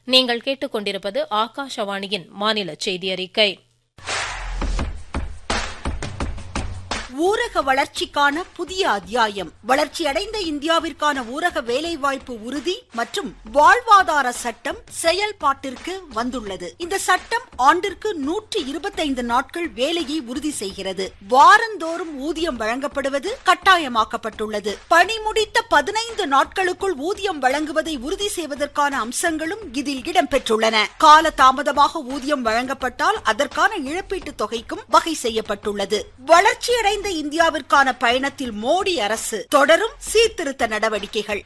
நீங்கள் கேட்டுக்கொண்டிருப்பது ஆகாஷவாணியின் மாநில செய்தி அறிக்கை ஊரக வளர்ச்சிக்கான புதிய அத்தியாயம் வளர்ச்சியடைந்த இந்தியாவிற்கான ஊரக வேலைவாய்ப்பு உறுதி மற்றும் வாழ்வாதார சட்டம் செயல்பாட்டிற்கு வந்துள்ளது இந்த சட்டம் ஆண்டிற்கு நூற்றி இருபத்தைந்து நாட்கள் வேலையை உறுதி செய்கிறது வாரந்தோறும் ஊதியம் வழங்கப்படுவது கட்டாயமாக்கப்பட்டுள்ளது பணி முடித்த பதினைந்து நாட்களுக்குள் ஊதியம் வழங்குவதை உறுதி செய்வதற்கான அம்சங்களும் இதில் இடம்பெற்றுள்ளன கால தாமதமாக ஊதியம் வழங்கப்பட்டால் அதற்கான இழப்பீட்டுத் தொகைக்கும் வகை செய்யப்பட்டுள்ளது வளர்ச்சியடைந்த வளர்ந்த இந்தியாவிற்கான பயணத்தில் மோடி அரசு தொடரும் சீர்திருத்த நடவடிக்கைகள்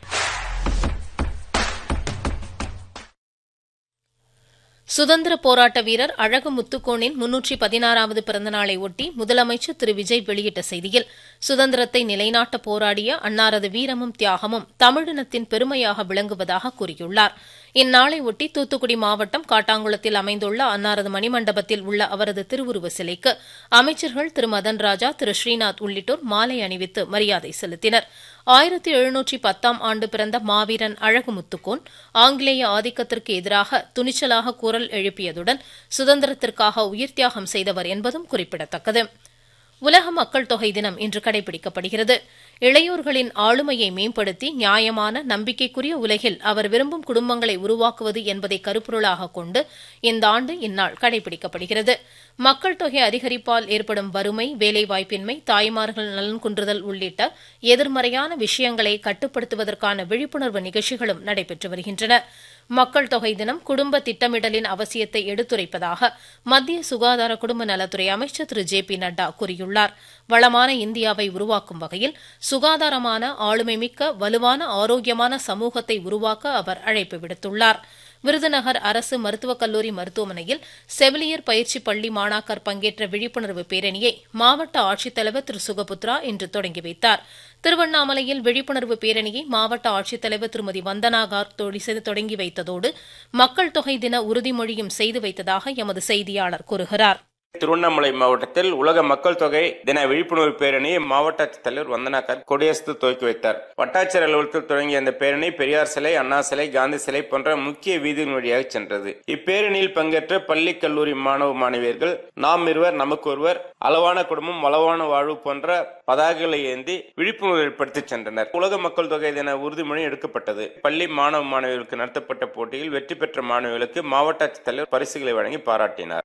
சுதந்திர போராட்ட வீரர் அழகு முத்துக்கோனின் முன்னூற்றி பதினாறாவது பிறந்தநாளை ஒட்டி முதலமைச்சர் திரு விஜய் வெளியிட்ட செய்தியில் சுதந்திரத்தை நிலைநாட்ட போராடிய அன்னாரது வீரமும் தியாகமும் தமிழினத்தின் பெருமையாக விளங்குவதாக கூறியுள்ளார் இந்நாளை ஒட்டி தூத்துக்குடி மாவட்டம் காட்டாங்குளத்தில் அமைந்துள்ள அன்னாரது மணிமண்டபத்தில் உள்ள அவரது திருவுருவ சிலைக்கு அமைச்சர்கள் திரு மதன் ராஜா திரு ஸ்ரீநாத் உள்ளிட்டோர் மாலை அணிவித்து மரியாதை செலுத்தினர் ஆயிரத்தி எழுநூற்றி பத்தாம் ஆண்டு பிறந்த மாவீரன் அழகு முத்துக்கோன் ஆங்கிலேய ஆதிக்கத்திற்கு எதிராக துணிச்சலாக குரல் எழுப்பியதுடன் சுதந்திரத்திற்காக உயிர் தியாகம் செய்தவர் என்பதும் குறிப்பிடத்தக்கது உலக மக்கள் தொகை தினம் இன்று கடைபிடிக்கப்படுகிறது இளையோர்களின் ஆளுமையை மேம்படுத்தி நியாயமான நம்பிக்கைக்குரிய உலகில் அவர் விரும்பும் குடும்பங்களை உருவாக்குவது என்பதை கருப்பொருளாக கொண்டு இந்த ஆண்டு இந்நாள் கடைபிடிக்கப்படுகிறது மக்கள் தொகை அதிகரிப்பால் ஏற்படும் வறுமை வேலைவாய்ப்பின்மை தாய்மார்கள் நலன் குன்றுதல் உள்ளிட்ட எதிர்மறையான விஷயங்களை கட்டுப்படுத்துவதற்கான விழிப்புணர்வு நிகழ்ச்சிகளும் நடைபெற்று வருகின்றன மக்கள் தொகை தினம் குடும்ப திட்டமிடலின் அவசியத்தை எடுத்துரைப்பதாக மத்திய சுகாதார குடும்ப நலத்துறை அமைச்சர் திரு ஜே பி நட்டா கூறியுள்ளார் வளமான இந்தியாவை உருவாக்கும் வகையில் சுகாதாரமான ஆளுமைமிக்க வலுவான ஆரோக்கியமான சமூகத்தை உருவாக்க அவர் அழைப்பு விடுத்துள்ளார் விருதுநகர் அரசு மருத்துவக் கல்லூரி மருத்துவமனையில் செவிலியர் பயிற்சி பள்ளி மாணாக்கர் பங்கேற்ற விழிப்புணர்வு பேரணியை மாவட்ட ஆட்சித்தலைவர் திரு சுகபுத்ரா இன்று தொடங்கி வைத்தார் திருவண்ணாமலையில் விழிப்புணர்வு பேரணியை மாவட்ட ஆட்சித்தலைவர் திருமதி வந்தனா கார்க் தொடங்கி வைத்ததோடு மக்கள் தொகை தின உறுதிமொழியும் செய்து வைத்ததாக எமது செய்தியாளர் கூறுகிறார் திருவண்ணாமலை மாவட்டத்தில் உலக மக்கள் தொகை தின விழிப்புணர்வு பேரணியை மாவட்ட ஆட்சித்தலைவர் வந்தனாக்கர் கொடியசத்து துவக்கி வைத்தார் வட்டாட்சியர் அலுவலகத்தில் தொடங்கிய இந்த பேரணி பெரியார் சிலை அண்ணா சிலை காந்தி சிலை போன்ற முக்கிய வீதியின் வழியாக சென்றது இப்பேரணியில் பங்கேற்ற பள்ளி கல்லூரி மாணவ மாணவியர்கள் நாம் இருவர் நமக்கு ஒருவர் அளவான குடும்பம் வளவான வாழ்வு போன்ற பதாகைகளை ஏந்தி விழிப்புணர்வு ஏற்படுத்தி சென்றனர் உலக மக்கள் தொகை தின உறுதிமொழி எடுக்கப்பட்டது பள்ளி மாணவ மாணவிகளுக்கு நடத்தப்பட்ட போட்டியில் வெற்றி பெற்ற மாணவிகளுக்கு மாவட்ட ஆட்சித்தலைவர் பரிசுகளை வழங்கி பாராட்டினார்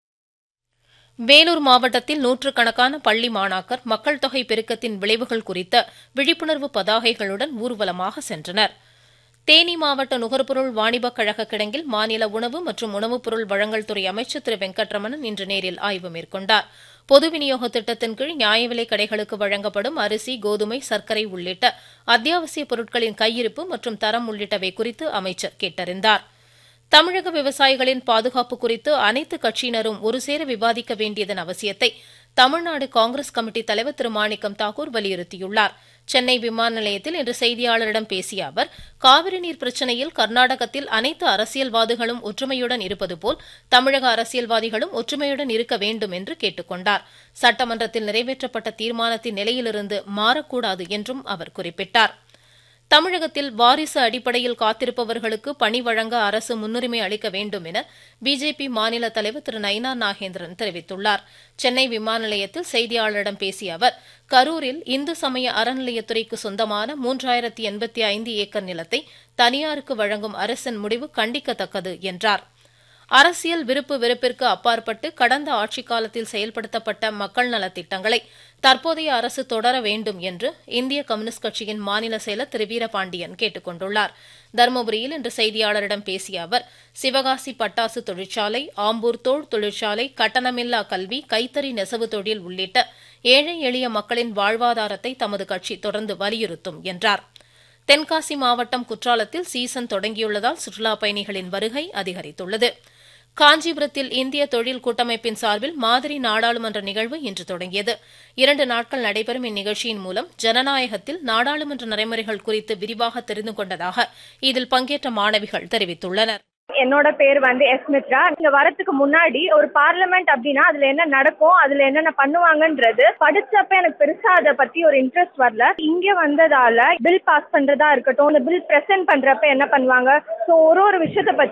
வேலூர் மாவட்டத்தில் நூற்றுக்கணக்கான பள்ளி மாணாக்கர் மக்கள் தொகை பெருக்கத்தின் விளைவுகள் குறித்த விழிப்புணர்வு பதாகைகளுடன் ஊர்வலமாக சென்றனர் தேனி மாவட்ட நுகர்பொருள் வாணிபக் கழக கிடங்கில் மாநில உணவு மற்றும் உணவுப் பொருள் வழங்கல் துறை அமைச்சர் திரு வெங்கட்ரமணன் இன்று நேரில் ஆய்வு மேற்கொண்டார் பொது விநியோக திட்டத்தின் கீழ் நியாய விலைக் கடைகளுக்கு வழங்கப்படும் அரிசி கோதுமை சர்க்கரை உள்ளிட்ட அத்தியாவசிய பொருட்களின் கையிருப்பு மற்றும் தரம் உள்ளிட்டவை குறித்து அமைச்சர் கேட்டறிந்தார் தமிழக விவசாயிகளின் பாதுகாப்பு குறித்து அனைத்து கட்சியினரும் ஒருசேர விவாதிக்க வேண்டியதன் அவசியத்தை தமிழ்நாடு காங்கிரஸ் கமிட்டி தலைவர் திரு மாணிக்கம் தாக்கூர் வலியுறுத்தியுள்ளார் சென்னை விமான நிலையத்தில் இன்று செய்தியாளரிடம் பேசிய அவர் காவிரி நீர் பிரச்சினையில் கர்நாடகத்தில் அனைத்து அரசியல்வாதிகளும் ஒற்றுமையுடன் இருப்பது போல் தமிழக அரசியல்வாதிகளும் ஒற்றுமையுடன் இருக்க வேண்டும் என்று கேட்டுக் கொண்டார் சட்டமன்றத்தில் நிறைவேற்றப்பட்ட தீர்மானத்தின் நிலையிலிருந்து மாறக்கூடாது என்றும் அவர் குறிப்பிட்டார் தமிழகத்தில் வாரிசு அடிப்படையில் காத்திருப்பவர்களுக்கு பணி வழங்க அரசு முன்னுரிமை அளிக்க வேண்டும் என பிஜேபி மாநில தலைவர் திரு நயினார் நாகேந்திரன் தெரிவித்துள்ளார் சென்னை விமான நிலையத்தில் செய்தியாளரிடம் பேசிய அவர் கரூரில் இந்து சமய அறநிலையத்துறைக்கு சொந்தமான மூன்றாயிரத்தி எண்பத்தி ஐந்து ஏக்கர் நிலத்தை தனியாருக்கு வழங்கும் அரசின் முடிவு கண்டிக்கத்தக்கது என்றார் அரசியல் விருப்பு வெறுப்பிற்கு அப்பாற்பட்டு கடந்த ஆட்சிக் காலத்தில் செயல்படுத்தப்பட்ட மக்கள் நலத் திட்டங்களை தற்போதைய அரசு தொடர வேண்டும் என்று இந்திய கம்யூனிஸ்ட் கட்சியின் மாநில செயலர் திரு வீரபாண்டியன் கேட்டுக் கொண்டுள்ளார் தருமபுரியில் இன்று செய்தியாளரிடம் பேசிய அவர் சிவகாசி பட்டாசு தொழிற்சாலை ஆம்பூர் தோல் தொழிற்சாலை கட்டணமில்லா கல்வி கைத்தறி நெசவு தொழில் உள்ளிட்ட ஏழை எளிய மக்களின் வாழ்வாதாரத்தை தமது கட்சி தொடர்ந்து வலியுறுத்தும் என்றார் தென்காசி மாவட்டம் குற்றாலத்தில் சீசன் தொடங்கியுள்ளதால் சுற்றுலாப் பயணிகளின் வருகை அதிகரித்துள்ளது காஞ்சிபுரத்தில் இந்திய தொழில் கூட்டமைப்பின் சார்பில் மாதிரி நாடாளுமன்ற நிகழ்வு இன்று தொடங்கியது இரண்டு நாட்கள் நடைபெறும் இந்நிகழ்ச்சியின் மூலம் ஜனநாயகத்தில் நாடாளுமன்ற நடைமுறைகள் குறித்து விரிவாக தெரிந்து கொண்டதாக இதில் பங்கேற்ற மாணவிகள் தெரிவித்துள்ளனர் என்னோட பேர் வந்து எஸ் மித்ரா இங்க வரதுக்கு முன்னாடி ஒரு பார்லிமெண்ட் அப்படின்னா அதுல என்ன நடக்கும் அதுல என்னென்ன பண்ணுவாங்கன்றது படிச்சப்ப எனக்கு பெருசா அதை பத்தி ஒரு இன்ட்ரெஸ்ட் வரல இங்க வந்ததால பில் பாஸ் பண்றதா இருக்கட்டும் இந்த பில் பிரசன்ட் பண்றப்ப என்ன பண்ணுவாங்க ஸோ ஒரு ஒரு விஷயத்த பத்தி